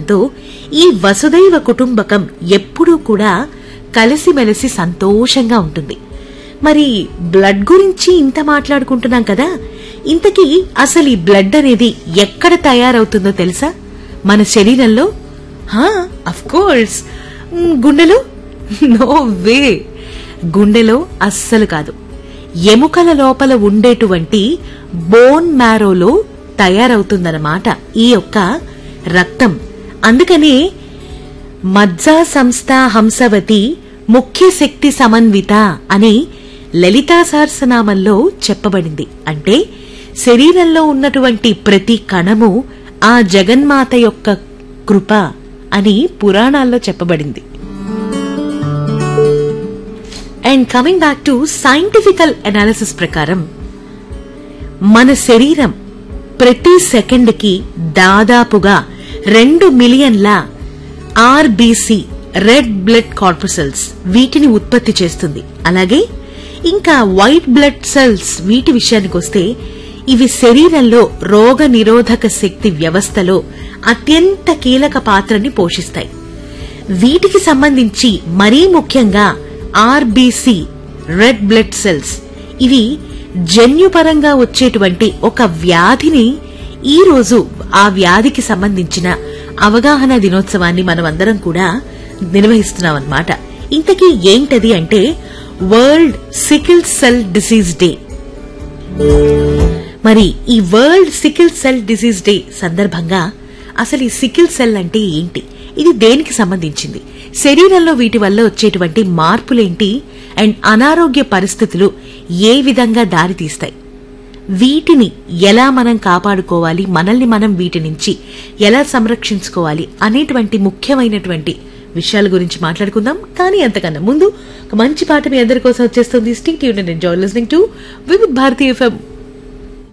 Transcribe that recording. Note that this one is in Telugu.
ఉండటంతో ఈ వసుదైవ కుటుంబకం ఎప్పుడూ కూడా కలిసిమెలిసి సంతోషంగా ఉంటుంది మరి బ్లడ్ గురించి ఇంత మాట్లాడుకుంటున్నాం కదా ఇంతకీ అసలు ఈ బ్లడ్ అనేది ఎక్కడ తయారవుతుందో తెలుసా మన శరీరంలో అఫ్ కోర్స్ గుండెలో నో వే గుండెలో అస్సలు కాదు ఎముకల లోపల ఉండేటువంటి బోన్ మ్యారోలో తయారవుతుందన్నమాట ఈ యొక్క రక్తం అందుకనే మజ్జా సంస్థ హంసవతి ముఖ్య శక్తి సమన్విత అని లలితా సహస్రనామంలో చెప్పబడింది అంటే శరీరంలో ఉన్నటువంటి ప్రతి కణము ఆ జగన్మాత యొక్క కృప అని పురాణాల్లో చెప్పబడింది and coming back to scientifical analysis ప్రకారం మన శరీరం ప్రతి సెకండ్కి దాదాపుగా రెండు మిలియన్ల ఆర్బీసీ రెడ్ బ్లడ్ కార్పసెల్స్ వీటిని ఉత్పత్తి చేస్తుంది అలాగే ఇంకా వైట్ బ్లడ్ సెల్స్ వీటి విషయానికి వస్తే ఇవి శరీరంలో రోగ నిరోధక శక్తి వ్యవస్థలో అత్యంత కీలక పాత్రని పోషిస్తాయి వీటికి సంబంధించి మరీ ముఖ్యంగా ఆర్బీసీ రెడ్ బ్లడ్ సెల్స్ ఇవి జన్యుపరంగా వచ్చేటువంటి ఒక వ్యాధిని ఈ రోజు ఆ వ్యాధికి సంబంధించిన అవగాహన దినోత్సవాన్ని మనమందరం కూడా నిర్వహిస్తున్నాం అన్నమాట ఇంతకీ ఏంటది అంటే world sickle cell disease day మరి ఈ world sickle cell disease day సందర్భంగా అసలు ఈ సికిల్ సెల్ అంటే ఏంటి ఇది దేనికి సంబంధించింది శరీరంలో వీటి వల్ల వచ్చేటువంటి మార్పులేంటి అండ్ అనారోగ్య పరిస్థితులు ఏ విధంగా దారితీస్తాయి వీటిని ఎలా మనం కాపాడుకోవాలి మనల్ని మనం వీటి నుంచి ఎలా సంరక్షించుకోవాలి అనేటువంటి ముఖ్యమైనటువంటి విషయాల గురించి మాట్లాడుకుందాం కానీ అంతకన్నా ముందు ఒక మంచి పాట మీ అందరి కోసం వచ్చేస్తుంది sting tune and enjoy listening to Vividh Bharati FM